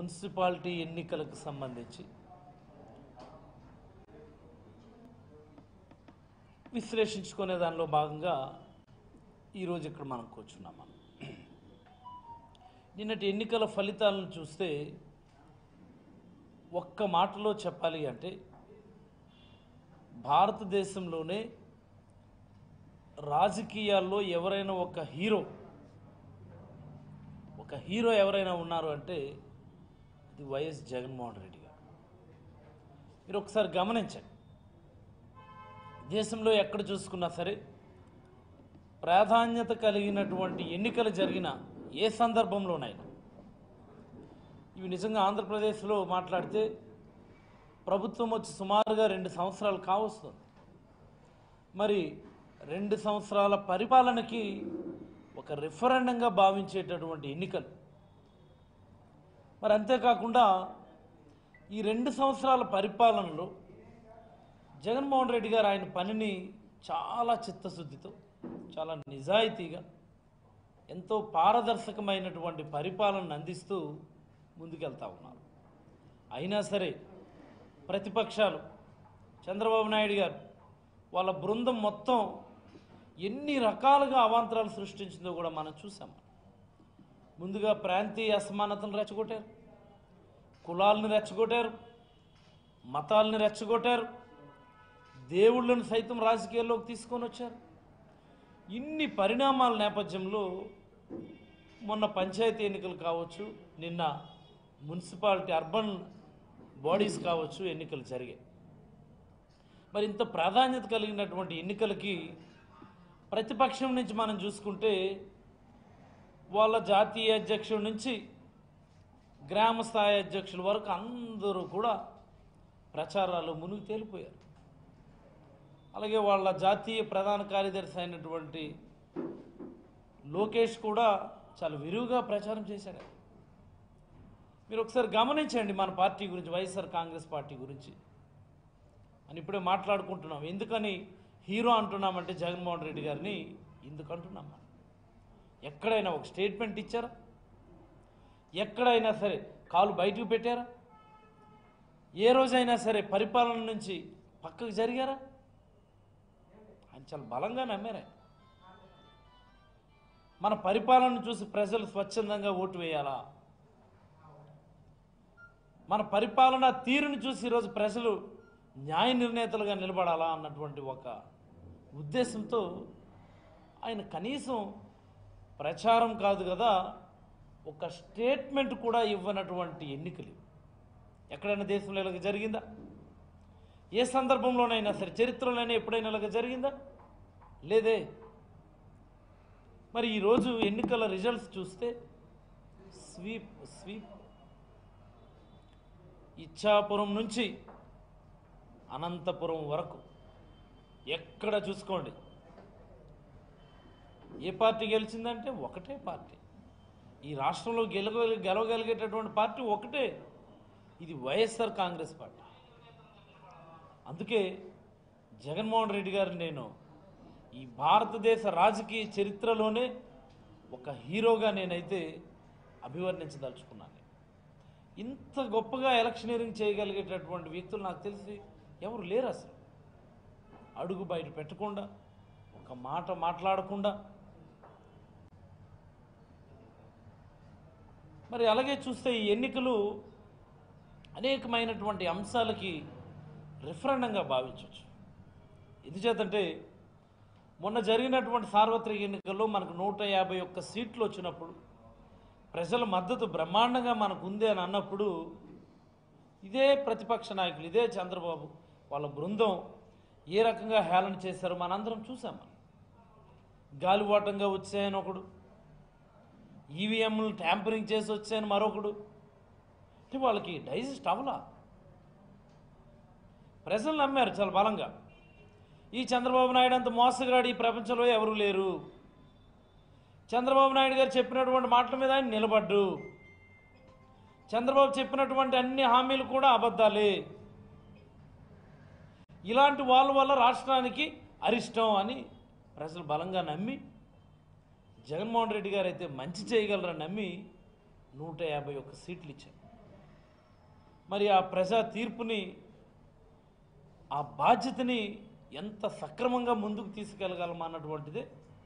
Municipality ఎన్నికలకు సంబంధించి విశ్లేషించుకునే దానిలో భాగంగా ఈరోజు ఇక్కడ మనం కూర్చున్నాం మనం నిన్నటి ఎన్నికల ఫలితాలను చూస్తే ఒక్క మాటలో చెప్పాలి అంటే భారతదేశంలోనే రాజకీయాల్లో ఎవరైనా ఒక హీరో ఒక హీరో ఎవరైనా ఉన్నారు అంటే అది వైఎస్ జగన్మోహన్ రెడ్డి గారు మీరు ఒకసారి గమనించండి దేశంలో ఎక్కడ చూసుకున్నా సరే ప్రాధాన్యత కలిగినటువంటి ఎన్నికలు జరిగిన ఏ సందర్భంలోనైనా ఇవి నిజంగా ఆంధ్రప్రదేశ్లో మాట్లాడితే ప్రభుత్వం వచ్చి సుమారుగా రెండు సంవత్సరాలు కావస్తుంది మరి రెండు సంవత్సరాల పరిపాలనకి ఒక రిఫరెండంగా భావించేటటువంటి ఎన్నికలు మరి అంతేకాకుండా ఈ రెండు సంవత్సరాల పరిపాలనలో జగన్మోహన్ రెడ్డి గారు ఆయన పనిని చాలా చిత్తశుద్ధితో చాలా నిజాయితీగా ఎంతో పారదర్శకమైనటువంటి పరిపాలనను అందిస్తూ ముందుకెళ్తా ఉన్నారు అయినా సరే ప్రతిపక్షాలు చంద్రబాబు నాయుడు గారు వాళ్ళ బృందం మొత్తం ఎన్ని రకాలుగా అవాంతరాలు సృష్టించిందో కూడా మనం చూసాం ముందుగా ప్రాంతీయ అసమానతను రెచ్చగొట్టారు కులాలను రెచ్చగొట్టారు మతాలను రెచ్చగొట్టారు దేవుళ్ళను సైతం రాజకీయాల్లోకి తీసుకొని వచ్చారు ఇన్ని పరిణామాల నేపథ్యంలో మొన్న పంచాయతీ ఎన్నికలు కావచ్చు నిన్న మున్సిపాలిటీ అర్బన్ బాడీస్ కావచ్చు ఎన్నికలు జరిగాయి మరి ఇంత ప్రాధాన్యత కలిగినటువంటి ఎన్నికలకి ప్రతిపక్షం నుంచి మనం చూసుకుంటే వాళ్ళ జాతీయ అధ్యక్షుడి నుంచి గ్రామ స్థాయి అధ్యక్షుల వరకు అందరూ కూడా ప్రచారాలు మునిగి తేలిపోయారు అలాగే వాళ్ళ జాతీయ ప్రధాన కార్యదర్శి అయినటువంటి లోకేష్ కూడా చాలా విరివిగా ప్రచారం చేశారు మీరు ఒకసారి గమనించండి మన పార్టీ గురించి వైఎస్ఆర్ కాంగ్రెస్ పార్టీ గురించి అని ఇప్పుడే మాట్లాడుకుంటున్నాం ఎందుకని హీరో అంటున్నామంటే జగన్మోహన్ రెడ్డి గారిని ఎందుకు అంటున్నాం మనం ఎక్కడైనా ఒక స్టేట్మెంట్ ఇచ్చారా ఎక్కడైనా సరే కాలు బయటకు పెట్టారా ఏ రోజైనా సరే పరిపాలన నుంచి పక్కకు జరిగారా ఆయన చాలా బలంగా నమ్మారు ఆయన. మన పరిపాలన చూసి ప్రజలు స్వచ్ఛందంగా ఓటు వేయాలా మన పరిపాలన తీరుని చూసి ఈరోజు ప్రజలు న్యాయ నిర్ణేతలుగా నిలబడాలా అన్నటువంటి ఒక ఉద్దేశంతో ఆయన కనీసం ప్రచారం కాదు కదా ఒక స్టేట్మెంట్ కూడా ఇవ్వనటువంటి ఎన్నికలు ఇవి. ఎక్కడైనా దేశంలో ఇలాగ జరిగిందా ఏ సందర్భంలోనైనా సరే చరిత్రలోనైనా ఎప్పుడైనా ఇలాగ జరిగిందా లేదే మరి ఈరోజు ఎన్నికల రిజల్ట్స్ చూస్తే స్వీప్ స్వీప్ ఇచ్చాపురం నుంచి అనంతపురం వరకు ఎక్కడ చూసుకోండి ఏ పార్టీ గెలిచిందంటే ఒకటే పార్టీ ఈ రాష్ట్రంలో గెలవ గెలవగలిగేటటువంటి పార్టీ ఒకటే ఇది వైఎస్ఆర్ కాంగ్రెస్ పార్టీ అందుకే జగన్మోహన్ రెడ్డి గారు నేను ఈ భారతదేశ రాజకీయ చరిత్రలోనే ఒక హీరోగా నేనైతే అభివర్ణించదలుచుకున్నాను ఇంత గొప్పగా ఎలక్షనీరింగ్ చేయగలిగేటటువంటి వ్యక్తులు నాకు తెలిసి ఎవరు లేరు అసలు అడుగు బయట పెట్టకుండా ఒక మాట మాట్లాడకుండా మరి అలాగే చూస్తే ఈ ఎన్నికలు అనేకమైనటువంటి అంశాలకి రిఫరెండంగా భావించవచ్చు ఎందుచేతంటే మొన్న జరిగినటువంటి సార్వత్రిక ఎన్నికల్లో మనకు నూట యాభై ఒక్క సీట్లు వచ్చినప్పుడు ప్రజల మద్దతు బ్రహ్మాండంగా మనకు ఉంది అని అన్నప్పుడు ఇదే ప్రతిపక్ష నాయకులు ఇదే చంద్రబాబు వాళ్ళ బృందం ఏ రకంగా హేళన చేశారో మనందరం చూసాం మనం గాలివాటంగా వచ్చాయని ఒకడు ఈవీఎంలు ట్యాంపరింగ్ చేసి వచ్చాయని మరొకడు అంటే వాళ్ళకి డైజెస్ట్ అవ్వలా ప్రజలు నమ్మారు చాలా బలంగా ఈ చంద్రబాబు నాయుడు అంత మోసగాడు ఈ ప్రపంచంలో ఎవరు లేరు చంద్రబాబు నాయుడు గారు చెప్పినటువంటి మాటల మీద ఆయన నిలబడ్డు చంద్రబాబు చెప్పినటువంటి అన్ని హామీలు కూడా అబద్ధాలే ఇలాంటి వాళ్ళ వల్ల రాష్ట్రానికి అరిష్టం అని ప్రజలు బలంగా నమ్మి జగన్మోహన్ రెడ్డి గారు అయితే మంచి చేయగలరని నమ్మి నూట యాభై ఒక్క సీట్లు ఇచ్చారు మరి ఆ ప్రజా తీర్పుని ఆ బాధ్యతని ఎంత సక్రమంగా ముందుకు తీసుకెళ్ళగలం అన్నటువంటిదే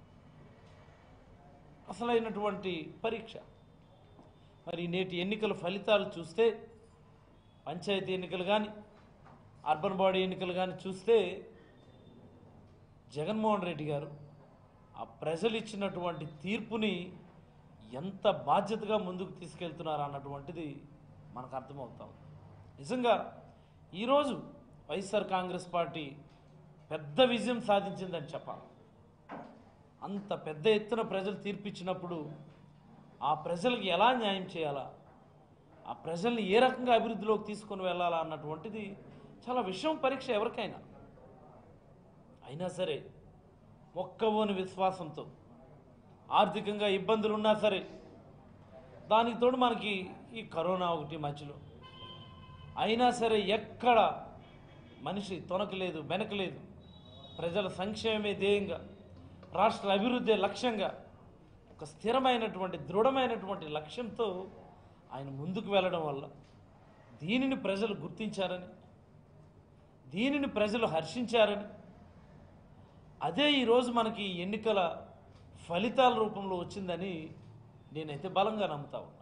అసలైనటువంటి పరీక్ష మరి నేటి ఎన్నికల ఫలితాలు చూస్తే పంచాయతీ ఎన్నికలు కానీ అర్బన్ బాడీ ఎన్నికలు కానీ చూస్తే జగన్మోహన్ రెడ్డి గారు ఆ ప్రజలు ఇచ్చినటువంటి తీర్పుని ఎంత బాధ్యతగా ముందుకు తీసుకెళ్తున్నారు అన్నటువంటిది మనకు అర్థమవుతాం నిజంగా ఈరోజు వైఎస్ఆర్ కాంగ్రెస్ పార్టీ పెద్ద విజయం సాధించిందని చెప్పాలి అంత పెద్ద ఎత్తున ప్రజలు తీర్పిచ్చినప్పుడు ఆ ప్రజలకు ఎలా న్యాయం చేయాలా ఆ ప్రజల్ని ఏ రకంగా అభివృద్ధిలోకి తీసుకొని వెళ్ళాలా అన్నటువంటిది చాలా విషయం పరీక్ష ఎవరికైనా అయినా సరే మొక్కవోని విశ్వాసంతో ఆర్థికంగా ఇబ్బందులు ఉన్నా సరే దానికి తోడు మనకి ఈ కరోనా ఒకటి మధ్యలో అయినా సరే ఎక్కడ మనిషి తొనకలేదు వెనకలేదు ప్రజల సంక్షేమమే ధ్యేయంగా రాష్ట్ర అభివృద్ధి లక్ష్యంగా ఒక స్థిరమైనటువంటి దృఢమైనటువంటి లక్ష్యంతో ఆయన ముందుకు వెళ్ళడం వల్ల దీనిని ప్రజలు గుర్తించారని దీనిని ప్రజలు హర్షించారని అదే ఈరోజు మనకి ఈ ఎన్నికల ఫలితాల రూపంలో వచ్చిందని నేనైతే బలంగా నమ్ముతా ఉన్నాను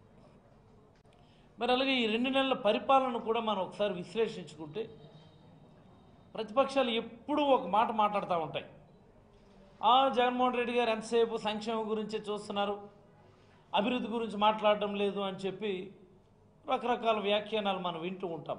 మరి అలాగే ఈ రెండు నెలల పరిపాలన కూడా మనం ఒకసారి విశ్లేషించుకుంటే ప్రతిపక్షాలు ఎప్పుడూ ఒక మాట మాట్లాడుతూ ఉంటాయి ఆ జగన్మోహన్ రెడ్డి గారు ఎంతసేపు సంక్షేమం గురించే చూస్తున్నారు అభివృద్ధి గురించి మాట్లాడడం లేదు అని చెప్పి రకరకాల వ్యాఖ్యానాలు మనం వింటూ ఉంటాం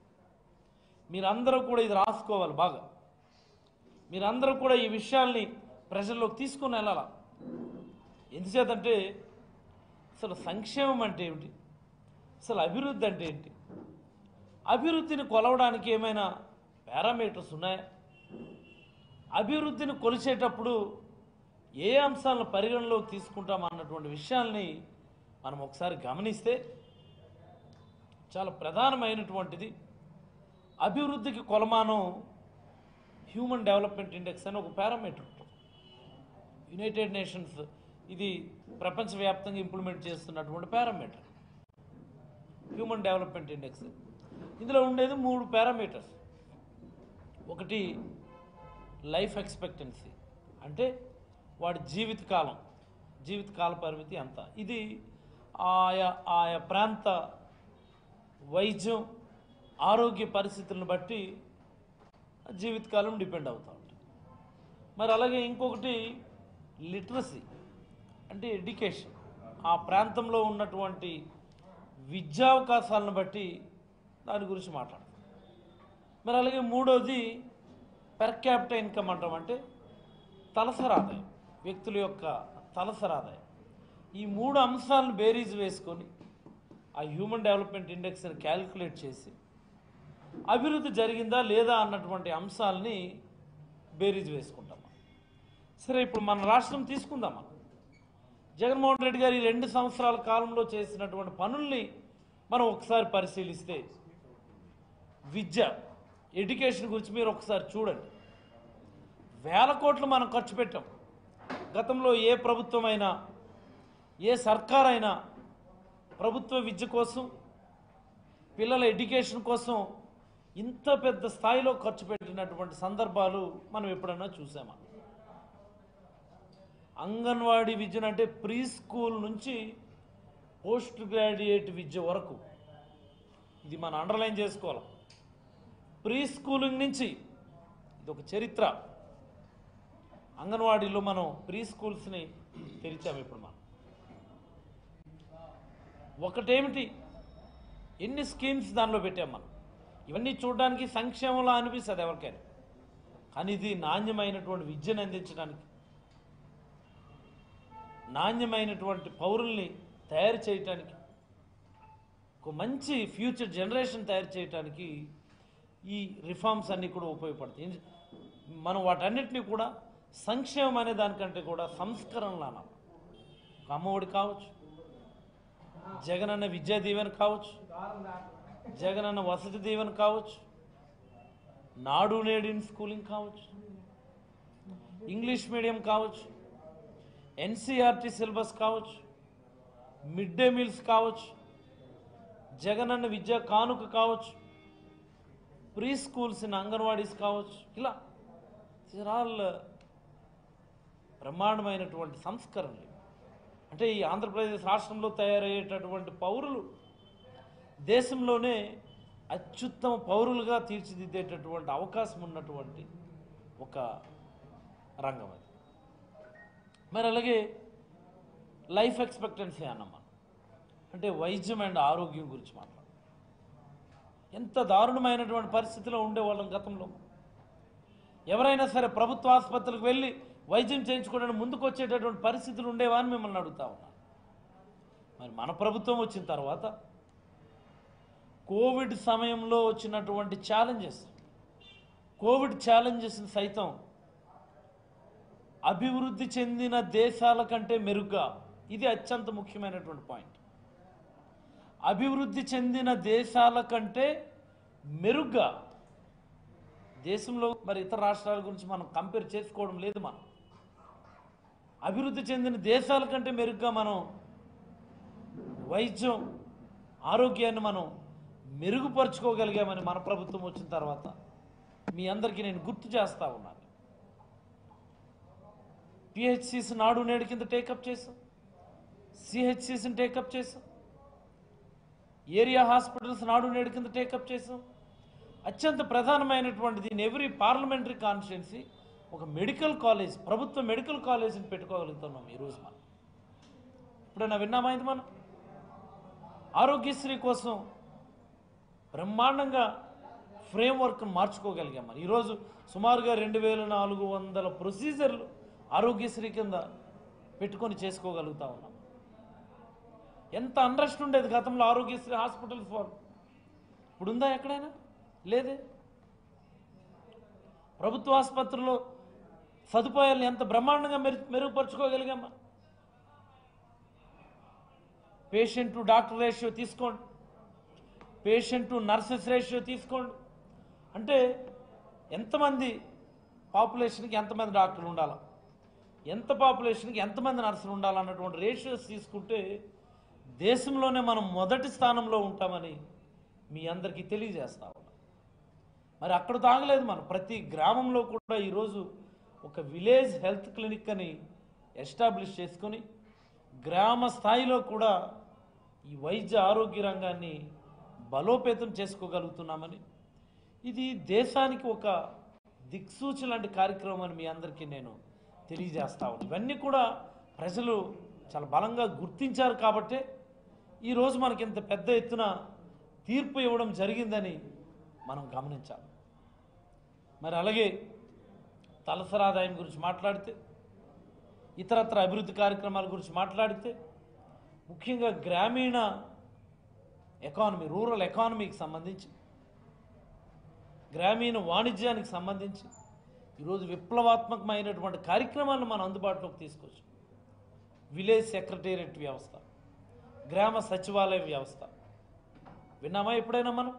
మీరందరూ కూడా ఇది రాసుకోవాలి బాగా మీరందరూ కూడా ఈ విషయాల్ని ప్రజల్లోకి తీసుకుని వెళ్ళాల ఎందుచేతంటే అసలు సంక్షేమం అంటే ఏమిటి అసలు అభివృద్ధి అంటే ఏంటి అభివృద్ధిని కొలవడానికి ఏమైనా పారామీటర్స్ ఉన్నాయా అభివృద్ధిని కొలిచేటప్పుడు ఏ అంశాలను పరిగణలోకి తీసుకుంటాం అన్నటువంటి విషయాల్ని మనం ఒకసారి గమనిస్తే చాలా ప్రధానమైనటువంటిది అభివృద్ధికి కొలమానం హ్యూమన్ డెవలప్మెంట్ ఇండెక్స్ అని ఒక పారామీటర్ ఉంటుంది యునైటెడ్ నేషన్స్ ఇది ప్రపంచవ్యాప్తంగా ఇంప్లిమెంట్ చేస్తున్నటువంటి పారామీటర్ హ్యూమన్ డెవలప్మెంట్ ఇండెక్స్ ఇందులో ఉండేది మూడు పారామీటర్స్ ఒకటి లైఫ్ ఎక్స్పెక్టెన్సీ అంటే వాడి జీవితకాలం జీవితకాల పరిమితి ఎంత ఇది ఆయా ఆయా ప్రాంత వైద్యం ఆరోగ్య పరిస్థితులను బట్టి జీవితకాలం డిపెండ్ అవుతూ ఉంటుంది మరి అలాగే ఇంకొకటి లిటరసీ అంటే ఎడ్యుకేషన్ ఆ ప్రాంతంలో ఉన్నటువంటి విద్యావకాశాలను బట్టి దాని గురించి మాట్లాడతాం మరి అలాగే మూడోది పెర్ క్యాపిటల్ ఇన్కమ్ అంటాం అంటే తలసరి ఆదాయం వ్యక్తుల యొక్క తలసరి ఆదాయం ఈ మూడు అంశాలను బేరీజ్ వేసుకొని ఆ హ్యూమన్ డెవలప్మెంట్ ఇండెక్స్ని క్యాలిక్యులేట్ చేసి అభివృద్ధి జరిగిందా లేదా అన్నటువంటి అంశాలని బేరీజ్ వేసుకుంటాం మనం. సరే ఇప్పుడు మన రాష్ట్రం తీసుకుందాం మనం జగన్మోహన్ రెడ్డి గారు ఈ రెండు సంవత్సరాల కాలంలో చేసినటువంటి పనుల్ని మనం ఒకసారి పరిశీలిస్తే విద్య ఎడ్యుకేషన్ గురించి మీరు ఒకసారి చూడండి వేల కోట్లు మనం ఖర్చు పెట్టాం గతంలో ఏ ప్రభుత్వం అయినా ఏ సర్కార్ అయినా ప్రభుత్వ విద్య కోసం పిల్లల ఎడ్యుకేషన్ కోసం ఇంత పెద్ద స్థాయిలో ఖర్చు పెట్టినటువంటి సందర్భాలు మనం ఎప్పుడన్నా చూసామా అంగన్వాడీ విద్యను అంటే ప్రీ స్కూల్ నుంచి పోస్ట్ గ్రాడ్యుయేట్ విద్య వరకు ఇది మనం అండర్లైన్ చేసుకోవాలి ప్రీ స్కూలింగ్ నుంచి ఇది ఒక చరిత్ర అంగన్వాడీలో మనం ప్రీ స్కూల్స్ని తెరిచాము ఇప్పుడు మనం ఒకటేమిటి ఎన్ని స్కీమ్స్ దానిలో పెట్టాం మనం ఇవన్నీ చూడడానికి సంక్షేమంలో అనిపిస్తుంది ఎవరికైనా కానీ ఇది నాణ్యమైనటువంటి విద్యను అందించడానికి నాణ్యమైనటువంటి పౌరుల్ని తయారు చేయటానికి ఒక మంచి ఫ్యూచర్ జనరేషన్ తయారు చేయటానికి ఈ రిఫార్మ్స్ అన్నీ కూడా ఉపయోగపడతాయి ఎందు- మనం వాటన్నిటినీ కూడా సంక్షేమం అనే దానికంటే కూడా సంస్కరణలు అనాలి ఒక అమ్మఒడి కావచ్చు జగనన్న విద్యా దీవెన కావచ్చు జగనన్న వసతి దీవెన కావచ్చు నాడు నేడు ఇన్ స్కూలింగ్ కావచ్చు ఇంగ్లీష్ మీడియం కావచ్చు ఎన్సీఆర్టీ సిలబస్ కావచ్చు మిడ్ డే మీల్స్ కావచ్చు జగనన్న విద్యా కానుక కావచ్చు ప్రీ స్కూల్స్ ఇన్ అంగన్వాడీస్ కావచ్చు ఇలా దీస్ ఆల్ బ్రహ్మాండమైనటువంటి సంస్కరణలు అంటే ఈ ఆంధ్రప్రదేశ్ రాష్ట్రంలో తయారయ్యేటటువంటి పౌరులు దేశంలోనే అత్యుత్తమ పౌరులుగా తీర్చిదిద్దేటటువంటి అవకాశం ఉన్నటువంటి ఒక రంగం అది మరి అలాగే లైఫ్ ఎక్స్పెక్టెన్సీ అన్నాం మనం అంటే వైద్యం అండ్ ఆరోగ్యం గురించి మాట్లాడు ఎంత దారుణమైనటువంటి పరిస్థితిలో ఉండేవాళ్ళం గతంలో ఎవరైనా సరే ప్రభుత్వ ఆసుపత్రికి వెళ్ళి వైద్యం చేయించుకోవడానికి ముందుకు వచ్చేటటువంటి పరిస్థితులు ఉండేవా అని మిమ్మల్ని అడుగుతా ఉన్నాను మరి మన ప్రభుత్వం వచ్చిన తర్వాత కోవిడ్ సమయంలో వచ్చినటువంటి ఛాలెంజెస్ కోవిడ్ ఛాలెంజెస్ని సైతం అభివృద్ధి చెందిన దేశాల కంటే మెరుగ్గా ఇది అత్యంత ముఖ్యమైనటువంటి పాయింట్ అభివృద్ధి చెందిన దేశాల కంటే మెరుగ్గా దేశంలో మరి ఇతర రాష్ట్రాల గురించి మనం కంపేర్ చేసుకోవడం లేదు మనం అభివృద్ధి చెందిన దేశాల కంటే మెరుగ్గా మనం వైద్యం ఆరోగ్యాన్ని మనం మెరుగుపరుచుకోగలిగామని మన ప్రభుత్వం వచ్చిన తర్వాత మీ అందరికీ నేను గుర్తు చేస్తా ఉన్నాను పిహెచ్సిస్ నాడు నేడు కింద టేకప్ చేసాం సిహెచ్సిస్ని టేకప్ చేసాం ఏరియా హాస్పిటల్స్ నాడు నేడు కింద టేకప్ చేసాం అత్యంత ప్రధానమైనటువంటిది ఇన్ ఎవ్రీ పార్లమెంటరీ కాన్స్టిట్యున్సీ ఒక మెడికల్ కాలేజ్ ప్రభుత్వ మెడికల్ కాలేజీని పెట్టుకోగలుగుతున్నాం ఈరోజు మనం ఇప్పుడైనా విన్నామా ఇది మనం ఆరోగ్యశ్రీ కోసం బ్రహ్మాండంగా ఫ్రేమ్వర్క్ను మార్చుకోగలిగాం మనం ఈరోజు సుమారుగా రెండు వేల నాలుగు వందల ప్రొసీజర్లు ఆరోగ్యశ్రీ కింద పెట్టుకొని చేసుకోగలుగుతా ఉన్నాం ఎంత అండ్రస్ట్ ఉండేది గతంలో ఆరోగ్యశ్రీ హాస్పిటల్స్ వాళ్ళు ఇప్పుడు ఉందా ఎక్కడైనా లేదే ప్రభుత్వ ఆసుపత్రుల్లో సదుపాయాలను ఎంత బ్రహ్మాండంగా మెరు మెరుగుపరుచుకోగలిగామా పేషెంట్ టు డాక్టర్ రేషియో తీసుకోండి పేషెంట్ టు నర్సెస్ రేషియో తీసుకోండి అంటే ఎంతమంది పాపులేషన్కి ఎంతమంది డాక్టర్లు ఉండాలా ఎంత పాపులేషన్కి ఎంతమంది నర్సులు ఉండాలన్నటువంటి రేషియోస్ తీసుకుంటే దేశంలోనే మనం మొదటి స్థానంలో ఉంటామని మీ అందరికీ తెలియజేస్తా ఉన్నా మరి అక్కడ తాగలేదు మనం ప్రతి గ్రామంలో కూడా ఈరోజు ఒక విలేజ్ హెల్త్ క్లినిక్ అని ఎస్టాబ్లిష్ చేసుకొని గ్రామ స్థాయిలో కూడా ఈ వైద్య ఆరోగ్య రంగాన్ని బలోపేతం చేసుకోగలుగుతున్నామని ఇది దేశానికి ఒక దిక్సూచి లాంటి కార్యక్రమం అని మీ అందరికీ నేను తెలియజేస్తా ఉన్నాను ఇవన్నీ కూడా ప్రజలు చాలా బలంగా గుర్తించారు కాబట్టే ఈరోజు మనకి ఇంత పెద్ద ఎత్తున తీర్పు ఇవ్వడం జరిగిందని మనం గమనించాలి మరి అలాగే తలసరి ఆదాయం గురించి మాట్లాడితే ఇతరత్ర అభివృద్ధి కార్యక్రమాల గురించి మాట్లాడితే ముఖ్యంగా గ్రామీణ ఎకానమీ రూరల్ ఎకానమీకి సంబంధించి గ్రామీణ వాణిజ్యానికి సంబంధించి ఈరోజు విప్లవాత్మకమైనటువంటి కార్యక్రమాలను మనం అందుబాటులోకి తీసుకొచ్చు విలేజ్ సెక్రటేరియట్ వ్యవస్థ గ్రామ సచివాలయ వ్యవస్థ విన్నామా ఎప్పుడైనా మనం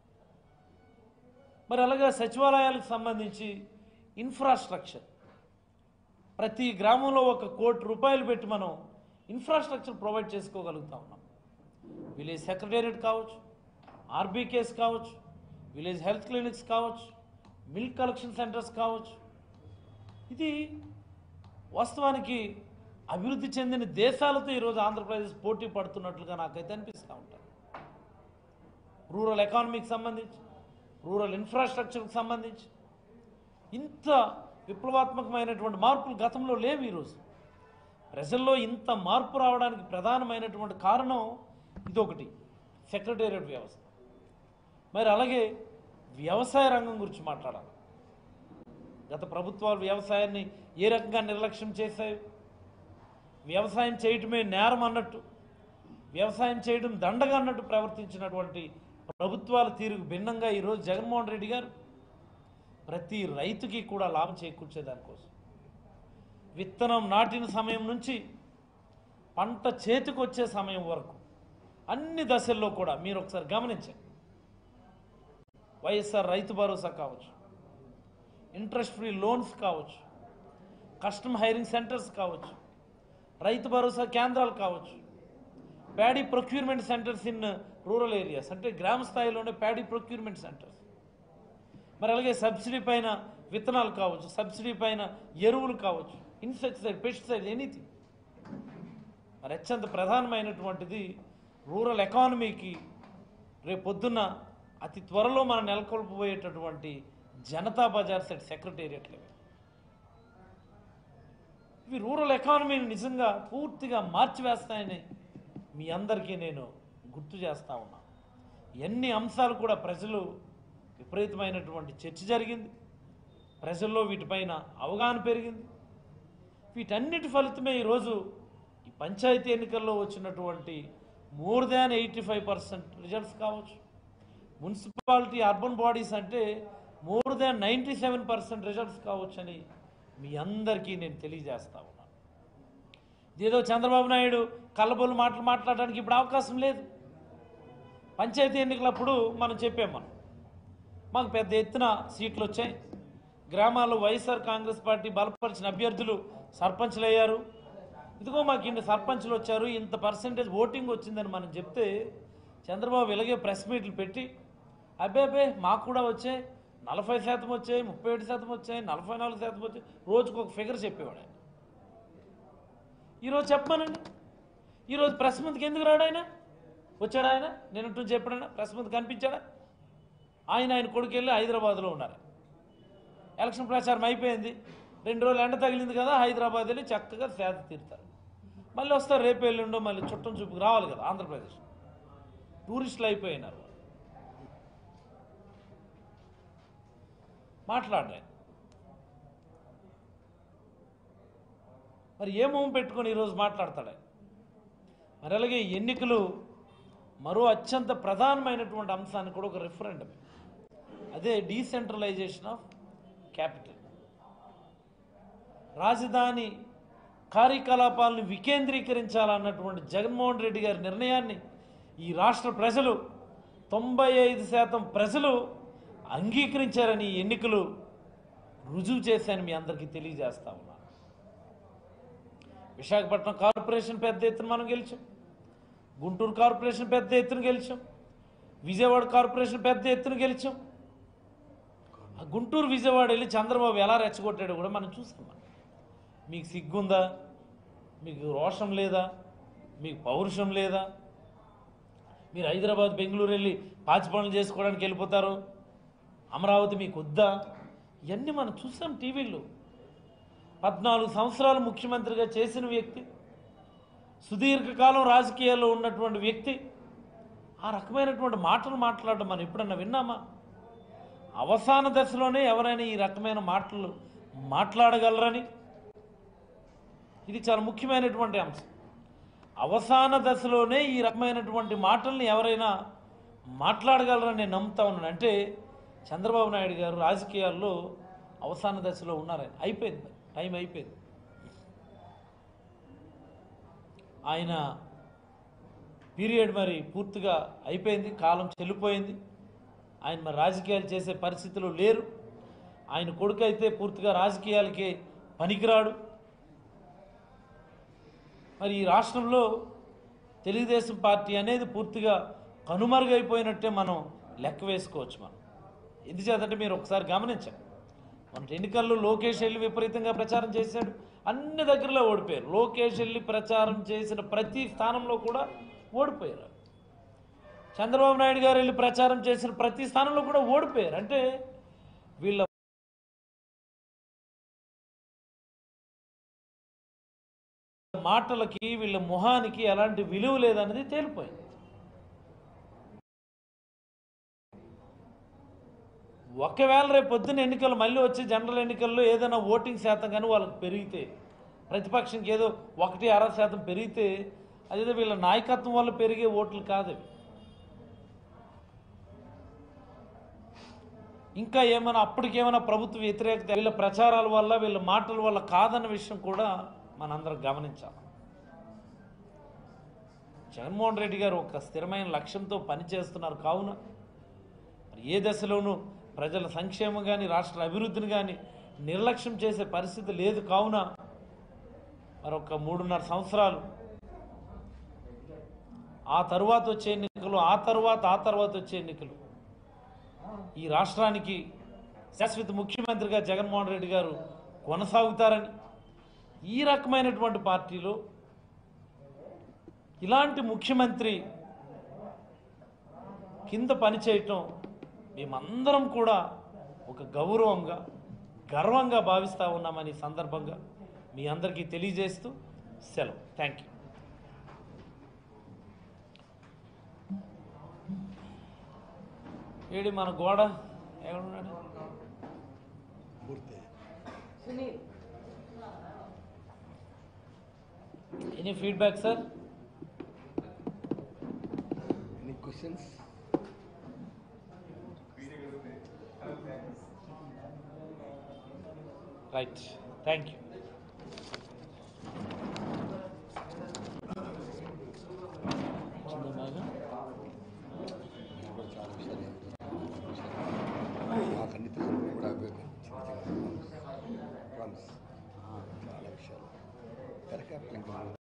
మరి అలాగే సచివాలయాలకు సంబంధించి ఇన్ఫ్రాస్ట్రక్చర్ ప్రతి గ్రామంలో ఒక కోటి రూపాయలు పెట్టి మనం ఇన్ఫ్రాస్ట్రక్చర్ ప్రొవైడ్ చేసుకోగలుగుతా ఉన్నాం విలేజ్ సెక్రటేరియట్ కావచ్చు ఆర్బీకేస్ కావచ్చు విలేజ్ హెల్త్ క్లినిక్స్ కావచ్చు మిల్క్ కలెక్షన్ సెంటర్స్ కావచ్చు ఇది వాస్తవానికి అభివృద్ధి చెందిన దేశాలతో ఈరోజు ఆంధ్రప్రదేశ్ పోటీ పడుతున్నట్లుగా నాకైతే అనిపిస్తూ ఉంటాయి రూరల్ ఎకానమీకి సంబంధించి రూరల్ ఇన్ఫ్రాస్ట్రక్చర్కి సంబంధించి ఇంత విప్లవాత్మకమైనటువంటి మార్పులు గతంలో లేవు ఈరోజు ప్రజల్లో ఇంత మార్పు రావడానికి ప్రధానమైనటువంటి కారణం ఇదొకటి సెక్రటేరియట్ వ్యవస్థ మరి అలాగే వ్యవసాయ రంగం గురించి మాట్లాడాలి గత ప్రభుత్వాలు వ్యవసాయాన్ని ఏ రకంగా నిర్లక్ష్యం చేశాయి వ్యవసాయం చేయటమే నేరం అన్నట్టు వ్యవసాయం చేయడం దండగా అన్నట్టు ప్రవర్తించినటువంటి ప్రభుత్వాల తీరుకు భిన్నంగా ఈరోజు జగన్మోహన్ రెడ్డి గారు ప్రతి రైతుకి కూడా లాభం చేకూర్చే దానికోసం విత్తనం నాటిన సమయం నుంచి పంట చేతికి వచ్చే సమయం వరకు అన్ని దశల్లో కూడా మీరు ఒకసారి గమనించండి వైఎస్ఆర్ రైతు భరోసా కావచ్చు ఇంట్రెస్ట్ ఫ్రీ లోన్స్ కావచ్చు కస్టమ్ హైరింగ్ సెంటర్స్ కావచ్చు రైతు భరోసా కేంద్రాలు కావచ్చు paddy procurement centres in rural areas అంటే గ్రామ స్థాయిలోనే ప్యాడీ ప్రొక్యూర్మెంట్ సెంటర్స్ మరి అలాగే సబ్సిడీ పైన విత్తనాలు కావచ్చు సబ్సిడీ పైన ఎరువులు కావచ్చు ఇన్సెక్టిసైడ్ పెస్టిసైడ్ ఎనీథింగ్ మరి అత్యంత ప్రధానమైనటువంటిది రూరల్ ఎకానమీకి రేపు పొద్దున్న అతి త్వరలో మనం నెలకొల్పబోయేటటువంటి Janata Bazaar set secretariat level ఇవి రూరల్ ఎకానమీని నిజంగా పూర్తిగా మార్చివేస్తాయని మీ అందరికీ నేను గుర్తు చేస్తా ఉన్నా ఎన్ని అంశాలు కూడా ప్రజలు విపరీతమైనటువంటి చర్చ జరిగింది ప్రజల్లో వీటిపైన అవగాహన పెరిగింది వీటన్నిటి ఫలితమే ఈరోజు ఈ పంచాయతీ ఎన్నికల్లో వచ్చినటువంటి more than eighty five percent results కావచ్చు మున్సిపాలిటీ అర్బన్ బాడీస్ అంటే more than ninety seven percent results కావచ్చని మీ అందరికీ నేను తెలియజేస్తా ఉన్నాను ఇదేదో చంద్రబాబు నాయుడు కళ్ళబొల్లు మాటలు మాట్లాడడానికి ఇప్పుడు అవకాశం లేదు పంచాయతీ ఎన్నికలప్పుడు మనం చెప్పాం మనం మాకు పెద్ద ఎత్తున సీట్లు వచ్చాయి గ్రామాల్లో వైఎస్ఆర్ కాంగ్రెస్ పార్టీ బలపరిచిన అభ్యర్థులు సర్పంచ్లు అయ్యారు ఇదిగో మాకు ఇన్ని సర్పంచ్లు వచ్చారు ఇంత పర్సెంటేజ్ ఓటింగ్ వచ్చిందని మనం చెప్తే చంద్రబాబు ఇలాగే ప్రెస్ మీట్లు పెట్టి అబ్బే అబ్బే మాకు కూడా వచ్చాయి నలభై శాతం వచ్చాయి ముప్పై ఏడు శాతం వచ్చాయి నలభై నాలుగు శాతం వచ్చాయి రోజుకు ఒక ఫిగర్ చెప్పేవాడు ఆయన ఈరోజు చెప్పమనండి ఈరోజు ప్రెస్ ముందుకు ఎందుకు రాడు ఆయన వచ్చాడా ఆయన నేను చెప్పాడా ప్రెస్ ముందు కనిపించాడా ఆయన ఆయన కొడుకు వెళ్ళి హైదరాబాద్లో ఉన్నారు ఎలక్షన్ ప్రచారం అయిపోయింది రెండు రోజులు ఎండ తగిలింది కదా హైదరాబాద్ వెళ్ళి చక్కగా సేద తీరుతారు మళ్ళీ వస్తారు రేపు ఎల్లుండో మళ్ళీ చుట్టం చూపుకు రావాలి కదా ఆంధ్రప్రదేశ్ టూరిస్టులు అయిపోయినారు వాళ్ళు. మాట్లాడలే మరి ఏ మొహం పెట్టుకొని ఈరోజు మాట్లాడతాడు ఆయన? మరి అలాగే ఎన్నికలు మరో అత్యంత ప్రధానమైనటువంటి అంశాన్ని కూడా ఒక రిఫరెండమే అదే డీసెంట్రలైజేషన్ ఆఫ్ క్యాపిటల్ రాజధాని కార్యకలాపాలను వికేంద్రీకరించాలన్నటువంటి జగన్మోహన్ రెడ్డి గారి నిర్ణయాన్ని ఈ రాష్ట్ర ప్రజలు తొంభై ఐదు శాతం ప్రజలు అంగీకరించారని ఈ ఎన్నికలు రుజువు చేశాయని మీ అందరికీ తెలియజేస్తా ఉన్నాను విశాఖపట్నం కార్పొరేషన్ పెద్ద ఎత్తున మనం గెలిచాం గుంటూరు కార్పొరేషన్ పెద్ద ఎత్తున గెలిచాం విజయవాడ కార్పొరేషన్ పెద్ద ఎత్తున గెలిచాం ఆ గుంటూరు విజయవాడ వెళ్ళి చంద్రబాబు ఎలా రెచ్చగొట్టాడో కూడా మనం చూసాం మనం. మీకు సిగ్గుందా మీకు రోషం లేదా మీకు పౌరుషం లేదా మీరు హైదరాబాద్ బెంగళూరు వెళ్ళి పాచి పనులు చేసుకోవడానికి వెళ్ళిపోతారు అమరావతి మీకు వద్దా ఇవన్నీ మనం చూసాం టీవీల్లో పద్నాలుగు సంవత్సరాలు ముఖ్యమంత్రిగా చేసిన వ్యక్తి సుదీర్ఘకాలం రాజకీయాల్లో ఉన్నటువంటి వ్యక్తి ఆ రకమైనటువంటి మాటలు మాట్లాడడం మనం ఎప్పుడన్నా విన్నామా అవసాన దశలోనే ఎవరైనా ఈ రకమైన మాటలు మాట్లాడగలరని ఇది చాలా ముఖ్యమైనటువంటి అంశం అవసాన దశలోనే ఈ రకమైనటువంటి మాటల్ని ఎవరైనా మాట్లాడగలరని నేను నమ్ముతా ఉన్నాను అంటే చంద్రబాబు నాయుడు గారు రాజకీయాల్లో అవసాన దశలో ఉన్నారని అయిపోయింది మరి. టైం అయిపోయింది ఆయన పీరియడ్ మరి పూర్తిగా అయిపోయింది కాలం చెల్లిపోయింది ఆయన మరి రాజకీయాలు చేసే పరిస్థితిలో లేరు ఆయన కొడుకు అయితే పూర్తిగా రాజకీయాలకి పనికిరాడు మరి ఈ రాష్ట్రంలో తెలుగుదేశం పార్టీ అనేది పూర్తిగా కనుమరుగైపోయినట్టే మనం లెక్క వేసుకోవచ్చు మనం ఎందుచేతంటే మీరు ఒకసారి గమనించండి మన ఎన్నికల్లో లోకేష్ వెళ్ళి విపరీతంగా ప్రచారం చేశాడు అన్ని దగ్గరలో ఓడిపోయారు లోకేష్ వెళ్ళి ప్రచారం చేసిన ప్రతి స్థానంలో కూడా ఓడిపోయారు చంద్రబాబు నాయుడు గారు వెళ్ళి ప్రచారం చేసిన ప్రతి స్థానంలో కూడా ఓడిపోయారు అంటే వీళ్ళ మాటలకి వీళ్ళ మొహానికి ఎలాంటి విలువ లేదన్నది తేలిపోయింది ఒకవేళ రేపు పొద్దున్న ఎన్నికలు మళ్ళీ వచ్చి జనరల్ ఎన్నికల్లో ఏదైనా ఓటింగ్ శాతం కానీ వాళ్ళకి పెరిగితే ప్రతిపక్షంకి ఏదో ఒకటి అర శాతం పెరిగితే అదేదో వీళ్ళ నాయకత్వం వల్ల పెరిగే ఓట్లు కాదు అవి ఇంకా ఏమైనా అప్పటికేమైనా ప్రభుత్వ వ్యతిరేకత వీళ్ళ ప్రచారాల వల్ల వీళ్ళ మాటల వల్ల కాదన్న విషయం కూడా మనందరం గమనించాలి జగన్మోహన్ రెడ్డి గారు ఒక స్థిరమైన లక్ష్యంతో పనిచేస్తున్నారు కావున మరి ఏ దశలోనూ ప్రజల సంక్షేమం కానీ రాష్ట్ర అభివృద్ధిని కానీ నిర్లక్ష్యం చేసే పరిస్థితి లేదు కావున మరొక మూడున్నర సంవత్సరాలు ఆ తరువాత వచ్చే ఎన్నికలు ఆ తర్వాత ఆ తర్వాత వచ్చే ఎన్నికలు ఈ రాష్ట్రానికి శాశ్వత ముఖ్యమంత్రిగా జగన్మోహన్ రెడ్డి గారు కొనసాగుతారని ఈ రకమైనటువంటి పార్టీలో ఇలాంటి ముఖ్యమంత్రి కింద పనిచేయటం మేమందరం కూడా ఒక గౌరవంగా గర్వంగా భావిస్తూ ఉన్నామని ఈ సందర్భంగా మీ అందరికీ తెలియజేస్తూ సెలవు థ్యాంక్ యూ ఏడి మన గోడ ఎక్కడున్నాడు పూర్తి any feedback sir any questions right thank you బాగా మీరు కూడా చాలా విషయాలు చెప్తున్నారు. మాకు అన్ని తెలుసు మీరు కూడా అభిప్రాయం చిన్న చిన్న ప్రామిస్ చాలా విషయాలు కరెక్ట్